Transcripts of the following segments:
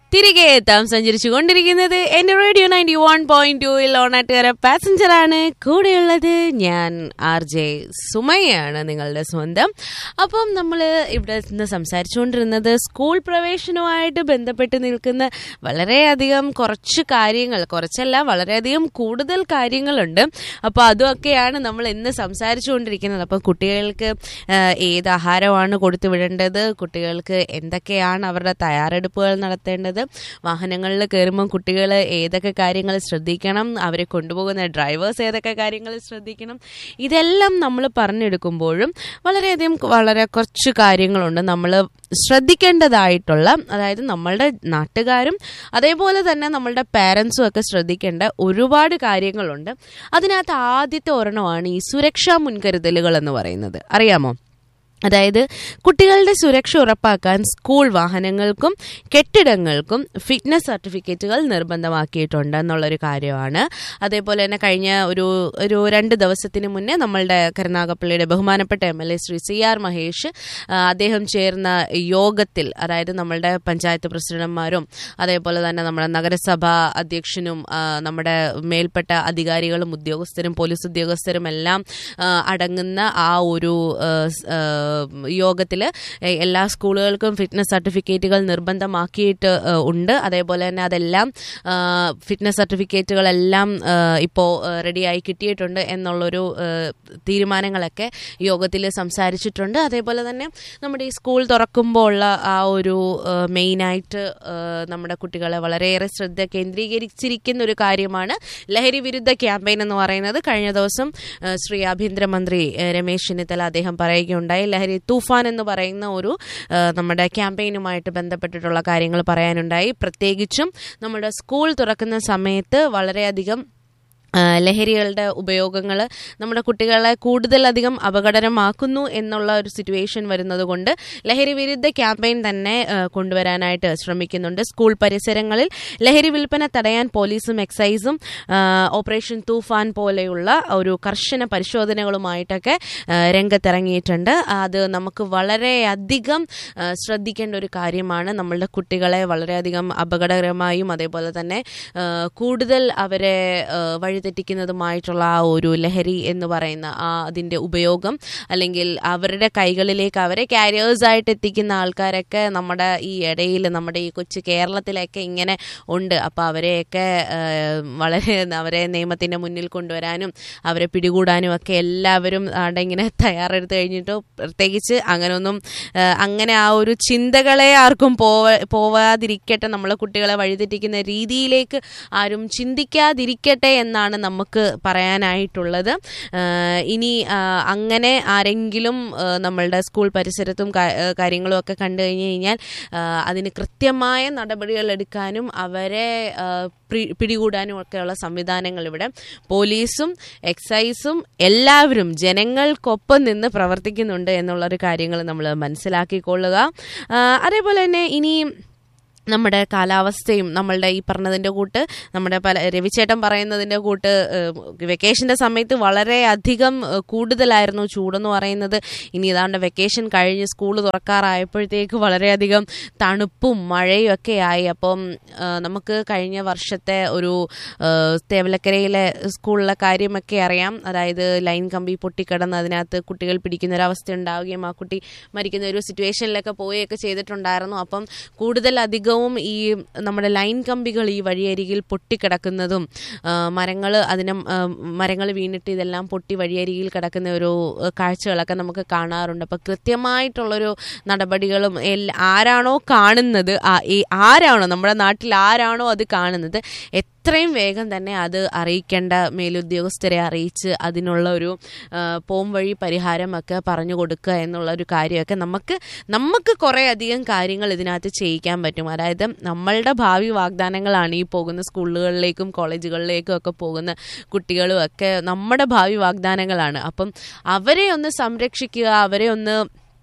തിരികെ എത്താം സഞ്ചരിച്ചു കൊണ്ടിരിക്കുന്നത് എന്റെ റേഡിയോ നയൻറ്റി വൺ പോയിന്റ് ടൂയിൽ ഓണാട്ടുകാര പാസഞ്ചർ ആണ് കൂടെയുള്ളത് ഞാൻ ആർ ജെ സുമയാണ് നിങ്ങളുടെ സ്വന്തം അപ്പം നമ്മൾ ഇവിടെ നിന്ന് സംസാരിച്ചുകൊണ്ടിരുന്നത് സ്കൂൾ പ്രവേശനവുമായിട്ട് ബന്ധപ്പെട്ട് നിൽക്കുന്ന വളരെയധികം കുറച്ച് കാര്യങ്ങൾ കുറച്ചല്ല വളരെയധികം കൂടുതൽ കാര്യങ്ങളുണ്ട് അപ്പോൾ അതൊക്കെയാണ് നമ്മൾ ഇന്ന് സംസാരിച്ചുകൊണ്ടിരിക്കുന്നത് അപ്പം കുട്ടികൾക്ക് ആ, ഏത് ആഹാരമാണ് കൊടുത്തു വിടേണ്ടത് കുട്ടികൾക്ക് എന്തൊക്കെയാണ് അവരുടെ തയ്യാറെടുപ്പുകൾ നടത്തേണ്ടത് വാഹനങ്ങളിൽ കയറുമ്പോൾ കുട്ടികൾ ഏതൊക്കെ കാര്യങ്ങൾ ശ്രദ്ധിക്കണം അവരെ കൊണ്ടുപോകുന്ന ഡ്രൈവേഴ്സ് ഏതൊക്കെ കാര്യങ്ങൾ ശ്രദ്ധിക്കണം ഇതെല്ലാം നമ്മൾ പറഞ്ഞെടുക്കുമ്പോഴും വളരെയധികം വളരെ കുറച്ച് കാര്യങ്ങളുണ്ട് നമ്മൾ ശ്രദ്ധിക്കേണ്ടതായിട്ടുള്ള അതായത് നമ്മളുടെ നാട്ടുകാരും അതേപോലെ തന്നെ നമ്മളുടെ പാരൻസും ഒക്കെ ശ്രദ്ധിക്കേണ്ട ഒരുപാട് കാര്യങ്ങളുണ്ട് അതിനകത്ത് ആദ്യത്തെ ഒരെണ്ണമാണ് ഈ സുരക്ഷാ മുൻകരുതലുകൾ എന്ന് പറയുന്നത് അറിയാമോ അതായത് കുട്ടികളുടെ സുരക്ഷ ഉറപ്പാക്കാൻ സ്കൂൾ വാഹനങ്ങൾക്കും കെട്ടിടങ്ങൾക്കും ഫിറ്റ്നസ് സർട്ടിഫിക്കറ്റുകൾ നിർബന്ധമാക്കിയിട്ടുണ്ട് എന്നുള്ളൊരു കാര്യമാണ് അതേപോലെ തന്നെ കഴിഞ്ഞ ഒരു ഒരു രണ്ട് ദിവസത്തിന് മുന്നേ നമ്മളുടെ കരുനാഗപ്പള്ളിയുടെ ബഹുമാനപ്പെട്ട M L A Shri C R Mahesh ആ, അദ്ദേഹം ചേർന്ന യോഗത്തിൽ അതായത് നമ്മളുടെ പഞ്ചായത്ത് പ്രസിഡന്റുമാരും അതേപോലെ തന്നെ നമ്മുടെ നഗരസഭ അധ്യക്ഷനും ആ, നമ്മുടെ മേൽപ്പെട്ട അധികാരികളും ഉദ്യോഗസ്ഥരും പോലീസ് ഉദ്യോഗസ്ഥരും എല്ലാം ആ, അടങ്ങുന്ന ആ ഒരു യോഗത്തിൽ എല്ലാ സ്കൂളുകൾക്കും ഫിറ്റ്നസ് സർട്ടിഫിക്കറ്റുകൾ നിർബന്ധമാക്കിയിട്ട് ആ, ഉണ്ട് അതേപോലെ തന്നെ അതെല്ലാം ഫിറ്റ്നസ് സർട്ടിഫിക്കറ്റുകളെല്ലാം ഇപ്പോൾ റെഡിയായി കിട്ടിയിട്ടുണ്ട് എന്നുള്ളൊരു ആ, തീരുമാനങ്ങളൊക്കെ യോഗത്തിൽ സംസാരിച്ചിട്ടുണ്ട് അതേപോലെ തന്നെ നമ്മുടെ ഈ സ്കൂൾ തുറക്കുമ്പോൾ ഉള്ള ആ ഒരു മെയിനായിട്ട് നമ്മുടെ കുട്ടികളെ വളരെയേറെ ശ്രദ്ധ കേന്ദ്രീകരിച്ചിരിക്കുന്ന ഒരു കാര്യമാണ് ലഹരി വിരുദ്ധ ക്യാമ്പയിൻ എന്ന് പറയുന്നത് കഴിഞ്ഞ ദിവസം ആ, ശ്രീ ആഭ്യന്തരമന്ത്രി ആ, രമേശ് ചെന്നിത്തല അദ്ദേഹം പറയുകയുണ്ടായി ലഹരി തൂഫാൻ എന്ന് പറയുന്ന ഒരു ആ, നമ്മുടെ ക്യാമ്പയിനുമായിട്ട് ബന്ധപ്പെട്ടിട്ടുള്ള കാര്യങ്ങൾ പറയാനുണ്ടായി പ്രത്യേകിച്ചും നമ്മുടെ സ്കൂൾ തുറക്കുന്ന സമയത്ത് വളരെയധികം ആ, ലഹരികളുടെ ഉപയോഗങ്ങൾ നമ്മുടെ കുട്ടികളെ കൂടുതലധികം അപകടകരമാക്കുന്നു എന്നുള്ള ഒരു സിറ്റുവേഷൻ വരുന്നത് കൊണ്ട് ലഹരി വിരുദ്ധ ക്യാമ്പയിൻ തന്നെ ആ, കൊണ്ടുവരാനായിട്ട് ശ്രമിക്കുന്നുണ്ട് സ്കൂൾ പരിസരങ്ങളിൽ ലഹരി വിൽപ്പന തടയാൻ പോലീസും എക്സൈസും ആ, ഓപ്പറേഷൻ തൂഫാൻ പോലെയുള്ള ഒരു കർശന പരിശോധനകളുമായിട്ടൊക്കെ ആ, രംഗത്തിറങ്ങിയിട്ടുണ്ട് അത് നമുക്ക് വളരെയധികം ആ, ശ്രദ്ധിക്കേണ്ട ഒരു കാര്യമാണ് നമ്മളുടെ കുട്ടികളെ വളരെയധികം അപകടകരമായും അതേപോലെ തന്നെ ആ, കൂടുതൽ അവരെ ആ, വഴിതെറ്റിക്കുന്നതുമായിട്ടുള്ള ആ ഒരു ലഹരി എന്ന് പറയുന്ന ആ അതിൻ്റെ ഉപയോഗം അല്ലെങ്കിൽ അവരുടെ കൈകളിലേക്ക് അവരെ കാരിയേഴ്സ് ആയിട്ട് എത്തിക്കുന്ന ആൾക്കാരൊക്കെ നമ്മുടെ ഈ ഇടയിൽ നമ്മുടെ ഈ കൊച്ചു കേരളത്തിലൊക്കെ ഇങ്ങനെ ഉണ്ട് അപ്പോൾ അവരെയൊക്കെ ആ, വളരെ അവരെ നിയമത്തിൻ്റെ മുന്നിൽ കൊണ്ടുവരാനും അവരെ പിടികൂടാനും ഒക്കെ എല്ലാവരും അവിടെ ഇങ്ങനെ തയ്യാറെടുത്ത് കഴിഞ്ഞിട്ട് പ്രത്യേകിച്ച് അങ്ങനെയൊന്നും ആ, അങ്ങനെ ആ ഒരു ചിന്തകളെ ആർക്കും പോവ പോവാതിരിക്കട്ടെ നമ്മളെ കുട്ടികളെ വഴിതെറ്റിക്കുന്ന രീതിയിലേക്ക് ആരും ചിന്തിക്കാതിരിക്കട്ടെ എന്നാണ് നമുക്ക് പറയാനായിട്ടുള്ളത് ആ, ഇനി ആ, അങ്ങനെ ആരെങ്കിലും ആ, നമ്മളുടെ സ്കൂൾ പരിസരത്തും കാ- ആ, കാര്യങ്ങളും ഒക്കെ കണ്ടു കഴിഞ്ഞു കഴിഞ്ഞാൽ ആ, അതിന് കൃത്യമായ നടപടികൾ എടുക്കാനും അവരെ ആ, പ്രി- പിടികൂടാനും ഒക്കെയുള്ള സംവിധാനങ്ങൾ ഇവിടെ പോലീസും എക്സൈസും എല്ലാവരും ജനങ്ങൾക്കൊപ്പം നിന്ന് പ്രവർത്തിക്കുന്നുണ്ട് എന്നുള്ളൊരു കാര്യങ്ങൾ നമ്മൾ മനസ്സിലാക്കിക്കൊള്ളുക ആ, അതേപോലെ തന്നെ ഇനി നമ്മുടെ കാലാവസ്ഥയും നമ്മളുടെ ഈ പറഞ്ഞതിൻ്റെ കൂട്ട് നമ്മുടെ പല രവിചേട്ടൻ പറയുന്നതിൻ്റെ കൂട്ട് വെക്കേഷൻ്റെ സമയത്ത് വളരെയധികം ഏഹ്, കൂടുതലായിരുന്നു ചൂടെന്ന് പറയുന്നത് ഇനി ഇതാണ്ട് വെക്കേഷൻ കഴിഞ്ഞ് സ്കൂൾ തുറക്കാറായപ്പോഴത്തേക്ക് വളരെയധികം തണുപ്പും മഴയും ഒക്കെ ആയി അപ്പം ഏഹ്, നമുക്ക് കഴിഞ്ഞ വർഷത്തെ ഒരു ഏഹ്, തേവലക്കരയിലെ സ്കൂളിലെ കാര്യമൊക്കെ അറിയാം അതായത് ലൈൻ കമ്പി പൊട്ടിക്കിടന്ന് അതിനകത്ത് കുട്ടികൾ പിടിക്കുന്ന ഒരു അവസ്ഥ ഉണ്ടാവുകയും ആ കുട്ടി മരിക്കുന്ന ഒരു സിറ്റുവേഷനിലൊക്കെ പോവുകയൊക്കെ ചെയ്തിട്ടുണ്ടായിരുന്നു അപ്പം കൂടുതലധികവും ഈ നമ്മുടെ ലൈൻ കമ്പികൾ ഈ വഴിയരികിൽ പൊട്ടിക്കിടക്കുന്നതും മരങ്ങൾ അതിന് മരങ്ങൾ വീണിട്ട് ഇതെല്ലാം പൊട്ടി വഴിയരികിൽ കിടക്കുന്ന ഒരു ആ, കാഴ്ചകളൊക്കെ നമുക്ക് കാണാറുണ്ട് അപ്പോൾ കൃത്യമായിട്ടുള്ളൊരു നടപടികളും എല്ല- ആരാണോ കാണുന്നത് ആ- ഈ ആരാണോ നമ്മുടെ നാട്ടിൽ ആരാണോ അത് കാണുന്നത് എത്രയും വേഗം തന്നെ അത് അറിയിക്കേണ്ട മേലുദ്യോഗസ്ഥരെ അറിയിച്ച് അതിനുള്ള ഒരു ആ, പോം വഴി പരിഹാരമൊക്കെ പറഞ്ഞു കൊടുക്കുക എന്നുള്ള ഒരു കാര്യമൊക്കെ നമുക്ക് നമുക്ക് കുറേ അധികം കാര്യങ്ങൾ ഇതിനകത്ത് ചെയ്യിക്കാൻ പറ്റും അതായത് നമ്മളുടെ ഭാവി വാഗ്ദാനങ്ങളാണ് ഈ പോകുന്ന സ്കൂളുകളിലേക്കും കോളേജുകളിലേക്കും ഒക്കെ പോകുന്ന കുട്ടികളും ഒക്കെ നമ്മുടെ ഭാവി വാഗ്ദാനങ്ങളാണ് അപ്പം അവരെ ഒന്ന് സംരക്ഷിക്കുക അവരെ ഒന്ന്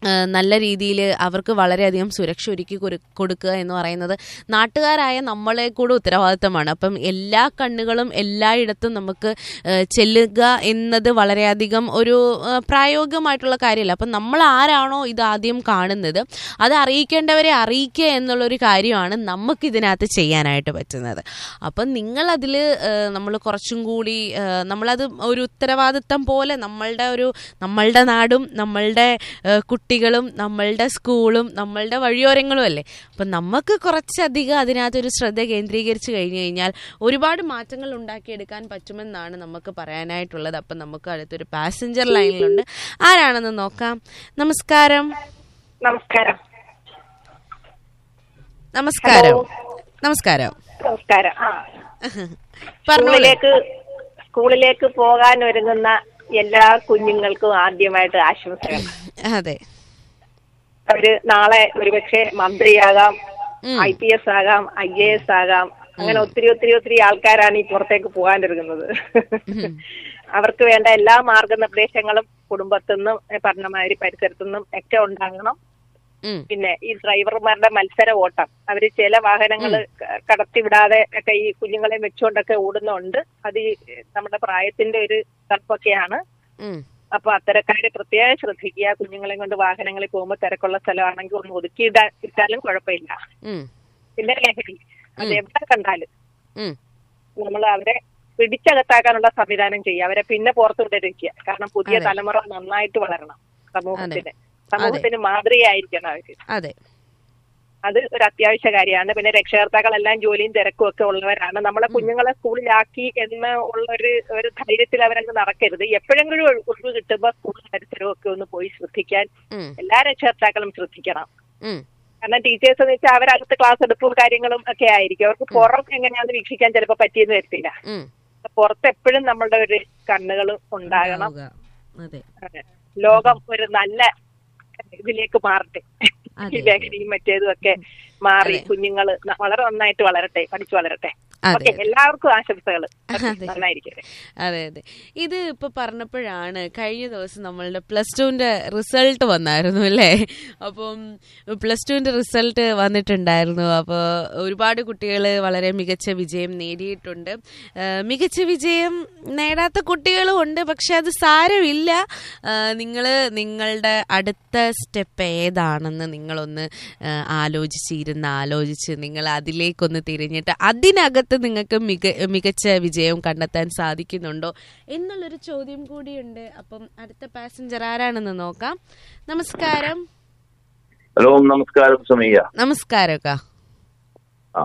ഏഹ് നല്ല രീതിയിൽ അവർക്ക് വളരെയധികം സുരക്ഷ ഒരുക്കി കൊടു- കൊടുക്കുക എന്ന് പറയുന്നത് നാട്ടുകാരായ നമ്മളെ കൂടെ ഉത്തരവാദിത്തമാണ് അപ്പം എല്ലാ കണ്ണുകളും എല്ലായിടത്തും നമുക്ക് ഏഹ് ചെല്ലുക എന്നത് വളരെയധികം ഒരു ഏഹ് പ്രായോഗികമായിട്ടുള്ള കാര്യമല്ല അപ്പം നമ്മൾ ആരാണോ ഇത് ആദ്യം കാണുന്നത് അത് അറിയിക്കേണ്ടവരെ അറിയിക്കുക എന്നുള്ളൊരു കാര്യമാണ് നമുക്ക് ഇതിനകത്ത് ചെയ്യാനായിട്ട് പറ്റുന്നത് അപ്പം നിങ്ങളതിൽ നമ്മൾ കുറച്ചും കൂടി ഏഹ് നമ്മളത് ഒരു ഉത്തരവാദിത്തം പോലെ നമ്മളുടെ ഒരു നമ്മളുടെ നാടും നമ്മളുടെ ഏഹ് കുട്ടികളും നമ്മളുടെ സ്കൂളും നമ്മളുടെ വഴിയോരങ്ങളും അല്ലേ അപ്പം നമുക്ക് കുറച്ചധികം അതിനകത്തൊരു ശ്രദ്ധ കേന്ദ്രീകരിച്ച് കഴിഞ്ഞു കഴിഞ്ഞാൽ ഒരുപാട് മാറ്റങ്ങൾ ഉണ്ടാക്കിയെടുക്കാൻ പറ്റുമെന്നാണ് നമുക്ക് പറയാനായിട്ടുള്ളത് അപ്പം നമുക്ക് അടുത്തൊരു പാസഞ്ചർ ലൈനിലുണ്ട് ആരാണെന്ന് നോക്കാം നമസ്കാരം നമസ്കാരം നമസ്കാരം നമസ്കാരം നമസ്കാരം ആ പറഞ്ഞോളൂ സ്കൂളിലേക്ക് സ്കൂളിലേക്ക് പോകാൻ ഒരുങ്ങുന്ന എല്ലാ കുഞ്ഞുങ്ങൾക്കും ആദ്യമായിട്ട് ആശംസകൾ അതെ അവര് നാളെ ഒരുപക്ഷെ മന്ത്രിയാകാം ഉം. ഐ പി എസ് ആകാം ഐ എ എസ് ആകാം അങ്ങനെ ഒത്തിരി ഒത്തിരി ഒത്തിരി ആൾക്കാരാണ് ഈ പുറത്തേക്ക് പോകാനൊരുങ്ങുന്നത് അവർക്ക് വേണ്ട എല്ലാ മാർഗനിർദ്ദേശങ്ങളും കുടുംബത്തുനിന്നും ഈ പറഞ്ഞ മാതിരി പരിസരത്തുനിന്നും ഒക്കെ ഉണ്ടാകണം ഉം. പിന്നെ ഈ ഡ്രൈവർമാരുടെ മത്സര ഓട്ടം അവര് ചില വാഹനങ്ങൾ കടത്തിവിടാതെ ഒക്കെ ഈ കുഞ്ഞുങ്ങളെ വെച്ചുകൊണ്ടൊക്കെ ഓടുന്നുണ്ട് അത് ഈ നമ്മുടെ പ്രായത്തിന്റെ ഒരു തർപ്പൊക്കെയാണ് ഉം. അപ്പൊ അത്തരക്കാരെ പ്രത്യേകം ശ്രദ്ധിക്കുക കുഞ്ഞുങ്ങളെ കൊണ്ട് വാഹനങ്ങളിൽ പോകുമ്പോൾ തിരക്കുള്ള സ്ഥലമാണെങ്കിൽ ഒന്ന് ഒതുക്കിയിടാൻ ഇട്ടാലും കുഴപ്പമില്ല ഉം. പിന്നെ ലഹരി അത് എവിടെ കണ്ടാലും ഉം. നമ്മൾ അവരെ പിടിച്ചകത്താക്കാനുള്ള സംവിധാനം ചെയ്യുക അവരെ പിന്നെ പുറത്തു വിടരുക്കുക കാരണം പുതിയ അതെ. തലമുറ നന്നായിട്ട് വളരണം സമൂഹത്തിന് അതെ. സമൂഹത്തിന് മാതൃകയായിരിക്കണം അവര് അതെ അത് ഒരു അത്യാവശ്യ കാര്യമാണ് പിന്നെ രക്ഷകർത്താക്കളെല്ലാം ജോലിയും തിരക്കും ഒക്കെ ഉള്ളവരാണ് നമ്മളെ കുഞ്ഞുങ്ങളെ സ്കൂളിലാക്കി എന്ന് ഉള്ള ഒരു ഒരു ധൈര്യത്തിൽ അവരങ്ങ് നടക്കരുത് എപ്പോഴെങ്കിലും ഒരു ഒഴിവ് കിട്ടുമ്പോൾ സ്കൂൾ പരിസരവും ഒക്കെ ഒന്ന് പോയി ശ്രദ്ധിക്കാൻ ഉം. എല്ലാ രക്ഷകർത്താക്കളും ശ്രദ്ധിക്കണം ഉം. കാരണം ടീച്ചേഴ്സ് എന്ന് വെച്ചാൽ അവരകത്ത് ക്ലാസ് എടുപ്പും കാര്യങ്ങളും ഒക്കെ ആയിരിക്കും അവർക്ക് പുറം എങ്ങനെയാണെന്ന് വീക്ഷിക്കാൻ ചിലപ്പോൾ പറ്റിയെന്ന് വരത്തില്ല ഉം. പുറത്ത് എപ്പോഴും നമ്മളുടെ ഒരു കണ്ണുകൾ ഉണ്ടാകണം ഉണ്ടാവുക. അതെ അതെ. ലോകം ഒരു നല്ല ഇതിലേക്ക് മാറട്ടെ അതെ. ഈ ലഹരിയും മറ്റേതും ഒക്കെ മാറി അതെ. കുഞ്ഞുങ്ങൾ വളരെ നന്നായിട്ട് വളരട്ടെ പഠിച്ചു വളരട്ടെ അതെ. ഓക്കെ എല്ലാവർക്കും ആശംസകൾ അതെ. നന്നായിരിക്കട്ടെ അതെ അതെ ഇത് ഇപ്പൊ പറഞ്ഞപ്പോഴാണ് കഴിഞ്ഞ ദിവസം നമ്മളുടെ പ്ലസ് ടുവിന്റെ റിസൾട്ട് വന്നായിരുന്നു അല്ലേ അപ്പം പ്ലസ് ടുവിന്റെ റിസൾട്ട് വന്നിട്ടുണ്ടായിരുന്നു അപ്പോൾ ഒരുപാട് കുട്ടികൾ വളരെ മികച്ച വിജയം നേടിയിട്ടുണ്ട് ആ, മികച്ച വിജയം നേടാത്ത കുട്ടികളും ഉണ്ട് പക്ഷെ അത് സാരമില്ല നിങ്ങൾ നിങ്ങളുടെ അടുത്ത സ്റ്റെപ്പ് ഏതാണെന്ന് നിങ്ങളൊന്ന് ആ, ആലോചിച്ചിരുന്ന് ആലോചിച്ച് നിങ്ങൾ അതിലേക്കൊന്ന് തിരിഞ്ഞിട്ട് അതിനകത്ത് നിങ്ങൾക്ക് മിക മികച്ച വിജയം കണ്ടെത്താൻ സാധിക്കുന്നുണ്ടോ എന്നുള്ളൊരു ചോദ്യം കൂടിയുണ്ട് അപ്പം അടുത്ത പാസഞ്ചർ ആരാണെന്ന് നോക്കാം നമസ്കാരം ഹലോ നമസ്കാരം സമീയ നമസ്കാരം അക്ക ആ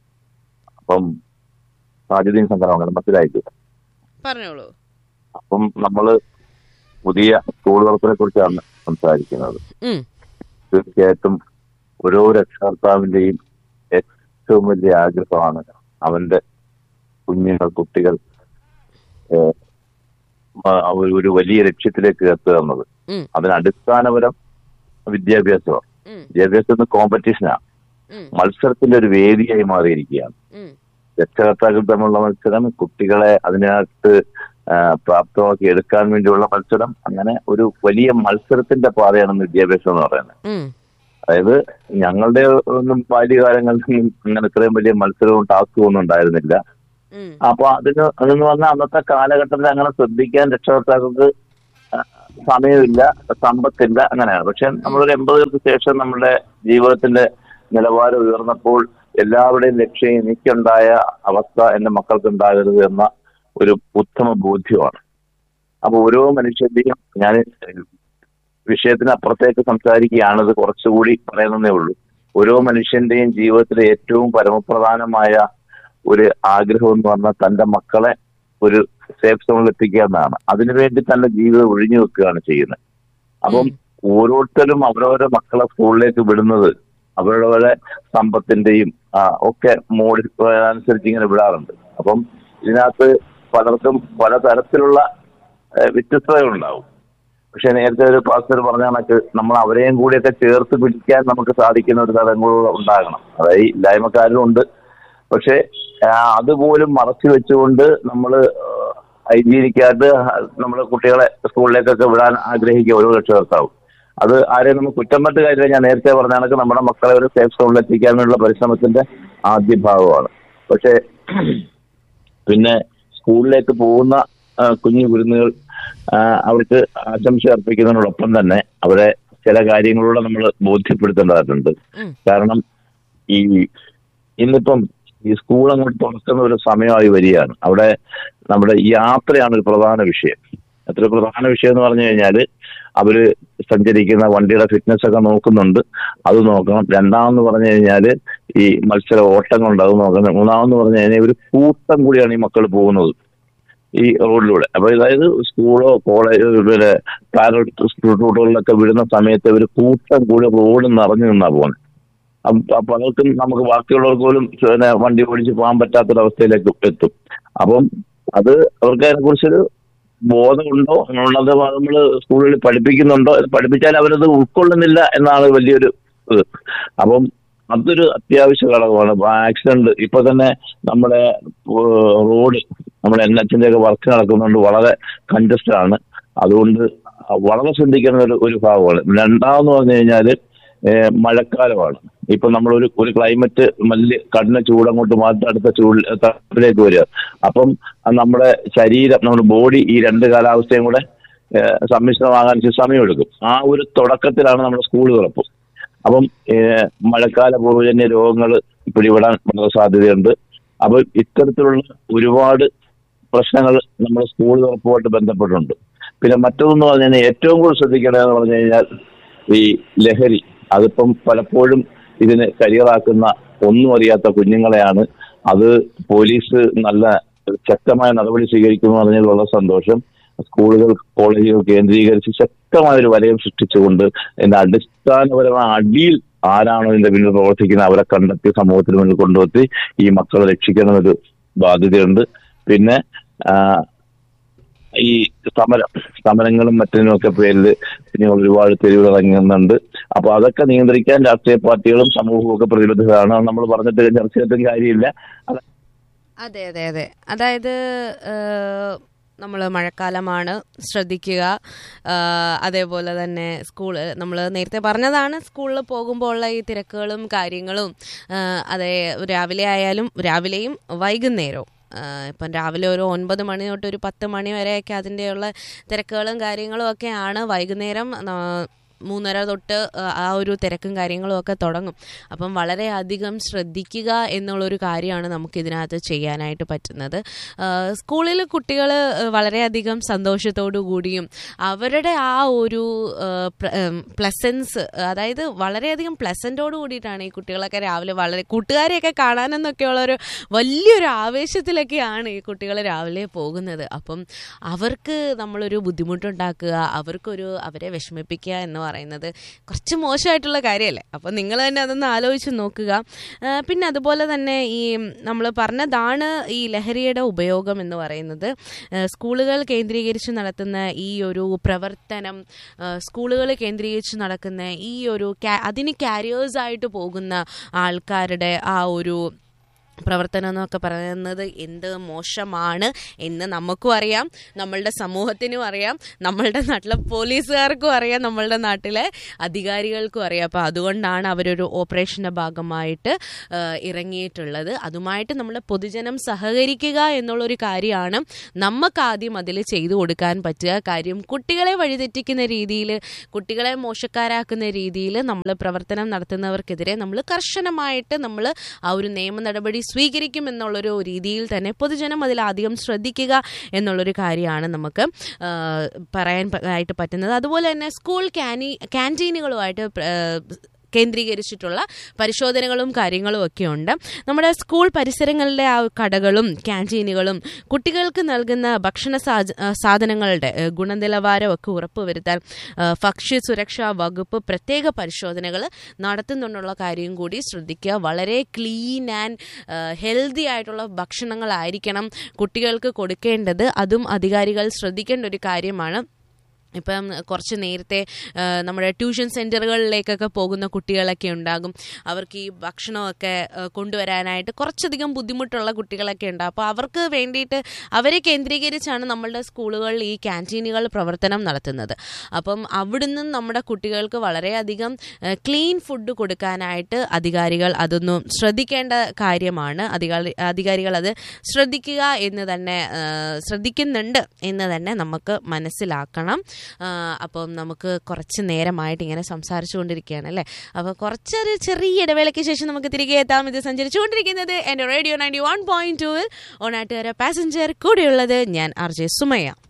അപ്പം സാജുദ്ദീൻ സംഘടന മനസ്സിലായിട്ട് പറഞ്ഞോളൂ അപ്പം നമ്മള് പുതിയ സ്കൂൾ തുറപ്പിനെ കുറിച്ചാണ് സംസാരിക്കുന്നത് ഉം, തീർച്ചയായിട്ടും ഓരോ രക്ഷകർത്താവിന്റെയും ഏറ്റവും വലിയ ആഗ്രഹമാണ് അവന്റെ കുഞ്ഞുങ്ങൾ കുട്ടികൾ ഏഹ്, മ- ഒരു- ഒരു വലിയ ലക്ഷ്യത്തിലേക്ക് എത്തുക എന്നത് ഉം, അതിന് അടിസ്ഥാനപരം വിദ്യാഭ്യാസമാണ് ഉം, വിദ്യാഭ്യാസം എന്ന കോമ്പറ്റീഷനാണ് ഉം, മത്സരത്തിന്റെ ഒരു വേദിയായി മാറിയിരിക്കുകയാണ് ഉം, രക്ഷകർത്താക്കൾ തമ്മിലുള്ള മത്സരം കുട്ടികളെ അതിനകത്ത് ആ, പ്രാപ്തമാക്കി എടുക്കാൻ വേണ്ടിയുള്ള മത്സരം അങ്ങനെ ഒരു വലിയ മത്സരത്തിന്റെ പാതയാണ് ഇന്ന് വിദ്യാഭ്യാസം എന്ന് പറയുന്നത് ഉം, അതായത് ഞങ്ങളുടെ ഒന്നും ബാല്യകാലങ്ങളിൽ അങ്ങനെ ഇത്രയും വലിയ മത്സരവും ടാസ്കും ഒന്നും ഉണ്ടായിരുന്നില്ല ഉം, അപ്പൊ അതിന് അതെന്ന് പറഞ്ഞാൽ അന്നത്തെ കാലഘട്ടത്തിൽ അങ്ങനെ ശ്രദ്ധിക്കാൻ രക്ഷകർത്താക്കൾക്ക് ആ, സമയമില്ല സമ്പത്തില്ല അങ്ങനെയാണ് പക്ഷെ നമ്മളൊരു എൺപതുകൾക്ക് ശേഷം നമ്മുടെ ജീവിതത്തിന്റെ നിലവാരം ഉയർന്നപ്പോൾ എല്ലാവരുടെയും ലക്ഷ്യം എനിക്കുണ്ടായ അവസ്ഥ എന്റെ മക്കൾക്ക് ഉണ്ടാകരുത് എന്ന ഒരു ഉത്തമ ബോധ്യമാണ് അപ്പൊ ഓരോ മനുഷ്യന്റെയും ഞാൻ വിഷയത്തിന് അപ്പുറത്തേക്ക് സംസാരിക്കുകയാണത് കുറച്ചുകൂടി പറയുന്നതേ ഉള്ളൂ ഓരോ മനുഷ്യന്റെയും ജീവിതത്തിലെ ഏറ്റവും പരമപ്രധാനമായ ഒരു ആഗ്രഹം എന്ന് പറഞ്ഞാൽ തന്റെ മക്കളെ ഒരു സേഫ് സോണിൽ എത്തിക്കുക എന്നതാണ് അതിനുവേണ്ടി തന്റെ ജീവിതം ഒഴിഞ്ഞു വെക്കുകയാണ് ചെയ്യുന്നത് അപ്പം ഓരോരുത്തരും അവരവരുടെ മക്കളെ സ്കൂളിലേക്ക് വിടുന്നത് അവരവരുടെ സമ്പത്തിന്റെയും ആ, ഒക്കെ മോഡി അനുസരിച്ച് ഇങ്ങനെ വിടാറുണ്ട് അപ്പം ഇതിനകത്ത് പലർക്കും പലതരത്തിലുള്ള ഏഹ്, വ്യത്യസ്തതകളുണ്ടാവും പക്ഷെ നേരത്തെ ഒരു പാസ്റ്റർ പറഞ്ഞ കണക്ക് നമ്മൾ അവരെയും കൂടിയൊക്കെ ചേർത്ത് പിടിക്കാൻ നമുക്ക് സാധിക്കുന്ന ഒരു തലങ്ങൾ ഉണ്ടാകണം അതായത് ഇല്ലായ്മക്കാരും ഉണ്ട് പക്ഷെ ആ, അതുപോലും മറച്ചു വെച്ചുകൊണ്ട് നമ്മൾ ഹൈജീനിക്കായിട്ട് നമ്മൾ കുട്ടികളെ സ്കൂളിലേക്കൊക്കെ വിടാൻ ആഗ്രഹിക്കുക ഓരോ രക്ഷകർത്താവും അത് ആരെയും നമുക്ക് കുറ്റം പറ്റ കാര്യമില്ല ഞാൻ നേരത്തെ പറഞ്ഞ കണക്ക് നമ്മുടെ മക്കളെ ഒരു സേഫ് സോണിൽ എത്തിക്കാനുള്ള പരിശ്രമത്തിന്റെ ആദ്യ ഭാഗമാണ് പക്ഷേ പിന്നെ സ്കൂളിലേക്ക് പോകുന്ന ആ, കുഞ്ഞു കുരുന്നുകൾ ആ, അവർക്ക് ആശംസ അർപ്പിക്കുന്നതിനോടൊപ്പം തന്നെ അവരെ ചില കാര്യങ്ങളിലൂടെ നമ്മൾ ബോധ്യപ്പെടുത്തേണ്ടതായിട്ടുണ്ട് ഉം. കാരണം ഈ ഇന്നിപ്പം ഈ സ്കൂൾ അങ്ങോട്ട് തുറക്കുന്ന ഒരു സമയമായി വരികയാണ് അവിടെ നമ്മുടെ യാത്രയാണ് ഒരു പ്രധാന വിഷയം അത്ര പ്രധാന വിഷയം എന്ന് പറഞ്ഞു കഴിഞ്ഞാൽ അവര് സഞ്ചരിക്കുന്ന വണ്ടിയുടെ ഫിറ്റ്നസ് ഒക്കെ നോക്കുന്നുണ്ട് അത് നോക്കണം രണ്ടാമെന്ന് പറഞ്ഞു കഴിഞ്ഞാൽ ഈ മത്സര ഓട്ടങ്ങളുണ്ട് അത് നോക്കണം മൂന്നാമെന്ന് പറഞ്ഞു കഴിഞ്ഞാൽ ഒരു കൂട്ടം കൂടിയാണ് ഈ മക്കൾ പോകുന്നത് ഈ റോഡിലൂടെ അപ്പൊ അതായത് സ്കൂളോ കോളേജോ പിന്നെ പാരന്റ് റൂട്ടുകളിലൊക്കെ വിടുന്ന സമയത്ത് ഒരു കൂട്ടം കൂടി റോഡ് നിറഞ്ഞു നിന്നാ പോകുന്നത് അപ്പൊ പലർക്കും നമുക്ക് ബാക്കിയുള്ളവർക്ക് പോലും പിന്നെ വണ്ടി ഓടിച്ച് പോകാൻ പറ്റാത്തൊരവസ്ഥയിലേക്ക് എത്തും അപ്പം അത് അവർക്ക് അതിനെ കുറിച്ചൊരു ബോധമുണ്ടോ എന്നുള്ളത് നമ്മൾ സ്കൂളിൽ പഠിപ്പിക്കുന്നുണ്ടോ ഇത് പഠിപ്പിച്ചാൽ അവരത് ഉൾക്കൊള്ളുന്നില്ല എന്നാണ് വലിയൊരു ഇത് അപ്പം അതൊരു അത്യാവശ്യ ഘടകമാണ് ആക്സിഡന്റ് ഇപ്പൊ തന്നെ നമ്മുടെ ഏഹ്, റോഡ് നമ്മുടെ എൻ എച്ചിന്റെ ഒക്കെ വർക്ക് നടക്കുന്നുണ്ട് വളരെ കൺജസ്റ്റഡ് ആണ് അതുകൊണ്ട് വളരെ ശ്രദ്ധിക്കേണ്ട ഒരു ഒരു ഭാഗമാണ് രണ്ടാമെന്ന് പറഞ്ഞു കഴിഞ്ഞാല് ഏഹ്, മഴക്കാലമാണ് ഇപ്പൊ നമ്മളൊരു ഒരു ക്ലൈമറ്റ് വലിയ കഠിന ചൂട് അങ്ങോട്ട് മാറ്റി അടുത്ത ചൂട് തണുപ്പിലേക്ക് വരിക അപ്പം അത് നമ്മുടെ ശരീരം നമ്മുടെ ബോഡി ഈ രണ്ട് കാലാവസ്ഥയും കൂടെ ഏഹ്, സമ്മിശ്രമാകാൻ ഇച്ചിരി സമയമെടുക്കും ആ ഒരു തുടക്കത്തിലാണ് നമ്മുടെ സ്കൂൾ തുറപ്പ് അപ്പം ഏഹ്, മഴക്കാല പൂർവ്വജന്യ രോഗങ്ങൾ പിടിപെടാൻ വളരെ സാധ്യതയുണ്ട് അപ്പൊ ഇത്തരത്തിലുള്ള ഒരുപാട് പ്രശ്നങ്ങൾ നമ്മുടെ സ്കൂൾ തുറപ്പുമായിട്ട് ബന്ധപ്പെട്ടുണ്ട് പിന്നെ മറ്റൊതെന്ന് പറഞ്ഞു കഴിഞ്ഞാൽ ഏറ്റവും കൂടുതൽ ശ്രദ്ധിക്കേണ്ടതെന്ന് പറഞ്ഞു കഴിഞ്ഞാൽ ഈ ലഹരി അതിപ്പം പലപ്പോഴും ഇതിന് കരിയറാക്കുന്ന ഒന്നും അറിയാത്ത കുഞ്ഞുങ്ങളെയാണ് അത് പോലീസ് നല്ല ശക്തമായ നടപടി സ്വീകരിക്കുന്നു പറഞ്ഞതിൽ വളരെ സന്തോഷം സ്കൂളുകൾ കോളേജുകൾ കേന്ദ്രീകരിച്ച് ശക്തമായ ഒരു വലയം സൃഷ്ടിച്ചുകൊണ്ട് ഇതിന്റെ അടിസ്ഥാനപരമായ അടിയിൽ ആരാണോ ഇതിന്റെ പിന്നിൽ പ്രവർത്തിക്കുന്നത് അവരെ കണ്ടെത്തി സമൂഹത്തിന് മുന്നിൽ കൊണ്ടുവത്തി ഈ മക്കളെ രക്ഷിക്കണമെന്നൊരു ബാധ്യതയുണ്ട് പിന്നെ ആ, ഈ സമരം സമരങ്ങളും മറ്റിനുമൊക്കെ പേരിൽ കുഞ്ഞുങ്ങൾ ഒരുപാട് തെരുവുകൾ ഇറങ്ങുന്നുണ്ട് അപ്പൊ അതൊക്കെ നിയന്ത്രിക്കാൻ രാഷ്ട്രീയ പാർട്ടികളും സമൂഹവും ഒക്കെ പ്രതിബദ്ധരാണ് അത് നമ്മൾ പറഞ്ഞിട്ട് ചർച്ച ചെയ്തിട്ടും കാര്യമില്ല അത് അതെ അതെ അതെ അതായത് നമ്മൾ മഴക്കാലമാണ് ശ്രദ്ധിക്കുക ആ, അതേപോലെ തന്നെ സ്കൂൾ നമ്മൾ നേരത്തെ പറഞ്ഞതാണ് സ്കൂളിൽ പോകുമ്പോൾ ഉള്ള ഈ തിരക്കുകളും കാര്യങ്ങളും ആ, അതെ രാവിലെ ആയാലും രാവിലെയും വൈകുന്നേരവും ആ, ഇപ്പം രാവിലെ ഒരു ഒൻപത് മണി തൊട്ട് ഒരു പത്ത് മണി വരെയൊക്കെ അതിൻ്റെയുള്ള തിരക്കുകളും കാര്യങ്ങളും ഒക്കെയാണ് വൈകുന്നേരം ആ, മൂന്നര തൊട്ട് ആ, ആ ഒരു തിരക്കും കാര്യങ്ങളും ഒക്കെ തുടങ്ങും അപ്പം വളരെയധികം ശ്രദ്ധിക്കുക എന്നുള്ളൊരു കാര്യമാണ് നമുക്ക് ഇതിനകത്ത് ചെയ്യാനായിട്ട് പറ്റുന്നത് ആ, സ്കൂളിൽ കുട്ടികൾ വളരെയധികം സന്തോഷത്തോടു കൂടിയും അവരുടെ ആ ഒരു പ്ലസൻസ് അതായത് വളരെയധികം പ്ലസൻറ്റോട് കൂടിയിട്ടാണ് ഈ കുട്ടികളൊക്കെ രാവിലെ വളരെ കൂട്ടുകാരെയൊക്കെ കാണാനെന്നൊക്കെയുള്ള ഒരു വലിയൊരു ആവേശത്തിലൊക്കെയാണ് ഈ കുട്ടികൾ രാവിലെ പോകുന്നത് അപ്പം അവർക്ക് നമ്മളൊരു ബുദ്ധിമുട്ടുണ്ടാക്കുക അവർക്കൊരു അവരെ വിഷമിപ്പിക്കുക എന്ന് പറയുന്നത് കുറച്ച് മോശമായിട്ടുള്ള കാര്യമല്ലേ അപ്പം നിങ്ങൾ തന്നെ അതൊന്ന് ആലോചിച്ച് നോക്കുക ആ, പിന്നെ അതുപോലെ തന്നെ ഈ നമ്മൾ പറഞ്ഞതാണ് ഈ ലഹരിയുടെ ഉപയോഗം എന്ന് പറയുന്നത് ആ, സ്കൂളുകൾ കേന്ദ്രീകരിച്ച് നടത്തുന്ന ഈ ഒരു പ്രവർത്തനം ആ, സ്കൂളുകൾ കേന്ദ്രീകരിച്ച് നടക്കുന്ന ഈ ഒരു കാ- അതിന് കാരിയേഴ്സായിട്ട് പോകുന്ന ആൾക്കാരുടെ ആ ഒരു പ്രവർത്തനം എന്നൊക്കെ പറയുന്നത് എന്ത് മോശമാണ് എന്ന് നമുക്കും അറിയാം നമ്മളുടെ സമൂഹത്തിനും അറിയാം നമ്മളുടെ നാട്ടിലെ പോലീസുകാർക്കും അറിയാം നമ്മളുടെ നാട്ടിലെ അധികാരികൾക്കും അറിയാം അപ്പോൾ അതുകൊണ്ടാണ് അവരൊരു ഓപ്പറേഷൻ്റെ ഭാഗമായിട്ട് ആ, ഇറങ്ങിയിട്ടുള്ളത് അതുമായിട്ട് നമ്മൾ പൊതുജനം സഹകരിക്കുക എന്നുള്ളൊരു കാര്യമാണ് നമുക്ക് ആദ്യം അതിൽ ചെയ്തു കൊടുക്കാൻ പറ്റുക കാര്യം കുട്ടികളെ വഴിതെറ്റിക്കുന്ന രീതിയിൽ കുട്ടികളെ മോശക്കാരാക്കുന്ന രീതിയിൽ നമ്മൾ പ്രവർത്തനം നടത്തുന്നവർക്കെതിരെ നമ്മൾ കർശനമായിട്ട് നമ്മൾ ആ ഒരു നിയമ നടപടി സ്വീകരിക്കും എന്നുള്ളൊരു രീതിയിൽ തന്നെ പൊതുജനം അതിൽ അധികം ശ്രദ്ധിക്കുക എന്നുള്ളൊരു കാര്യമാണ് നമുക്ക് ആ, പറയാൻ പ- ആയിട്ട് പറ്റുന്നത് അതുപോലെ തന്നെ സ്കൂൾ ക്യാനി ക്യാൻറ്റീനുകളുമായിട്ട് പ്ര- ആ, കേന്ദ്രീകരിച്ചിട്ടുള്ള പരിശോധനകളും കാര്യങ്ങളും ഒക്കെ ഉണ്ട് നമ്മുടെ സ്കൂൾ പരിസരങ്ങളിലെ ആ കടകളും ക്യാൻറ്റീനുകളും കുട്ടികൾക്ക് നൽകുന്ന ഭക്ഷണ സാജ- ആ, സാധനങ്ങളുടെ ഏ, ഗുണനിലവാരമൊക്കെ ഉറപ്പുവരുത്താൻ ആ, ഭക്ഷ്യ സുരക്ഷാ വകുപ്പ് പ്രത്യേക പരിശോധനകൾ നടത്തുന്നുണ്ടുള്ള കാര്യം കൂടി ശ്രദ്ധിക്കുക വളരെ ക്ലീൻ ആൻഡ് ഹെൽത്തി ആയിട്ടുള്ള ഭക്ഷണങ്ങളായിരിക്കണം കുട്ടികൾക്ക് കൊടുക്കേണ്ടത് അതും അധികാരികൾ ശ്രദ്ധിക്കേണ്ട ഒരു കാര്യമാണ് ഇപ്പം കുറച്ച് നേരത്തെ ആ, നമ്മുടെ ട്യൂഷൻ സെൻറ്ററുകളിലേക്കൊക്കെ പോകുന്ന കുട്ടികളൊക്കെ ഉണ്ടാകും അവർക്ക് ഈ ഭക്ഷണമൊക്കെ ആ, കൊണ്ടുവരാനായിട്ട് കുറച്ചധികം ബുദ്ധിമുട്ടുള്ള കുട്ടികളൊക്കെ ഉണ്ട് അപ്പോൾ അവർക്ക് വേണ്ടിയിട്ട് അവരെ കേന്ദ്രീകരിച്ചാണ് നമ്മളുടെ സ്കൂളുകളിൽ ഈ ക്യാൻറ്റീനുകൾ പ്രവർത്തനം നടത്തുന്നത് അപ്പം അവിടുന്ന് നമ്മുടെ കുട്ടികൾക്ക് വളരെയധികം ക്ലീൻ ഫുഡ് കൊടുക്കാനായിട്ട് അധികാരികൾ അതൊന്നും ശ്രദ്ധിക്കേണ്ട കാര്യമാണ് അധികാരി അധികാരികൾ അത് ശ്രദ്ധിക്കുക എന്ന് തന്നെ ആ, ശ്രദ്ധിക്കുന്നുണ്ട് എന്ന് തന്നെ നമുക്ക് മനസ്സിലാക്കണം ആ, അപ്പം നമുക്ക് കുറച്ച് നേരമായിട്ട് ഇങ്ങനെ സംസാരിച്ചു കൊണ്ടിരിക്കുകയാണ് അല്ലേ അപ്പോൾ കുറച്ചൊരു ചെറിയ ഇടവേളയ്ക്ക് ശേഷം നമുക്ക് തിരികെ എത്താം ഇത് സഞ്ചരിച്ചുകൊണ്ടിരിക്കുന്നത് എൻ്റെ റേഡിയോ നയൻറ്റി വൺ പോയിന്റ് ടുവിൽ ഓണാട്ടുകാര പാസഞ്ചർ കൂടെയുള്ളത് ഞാൻ ആർ ജെ സുമയ്യ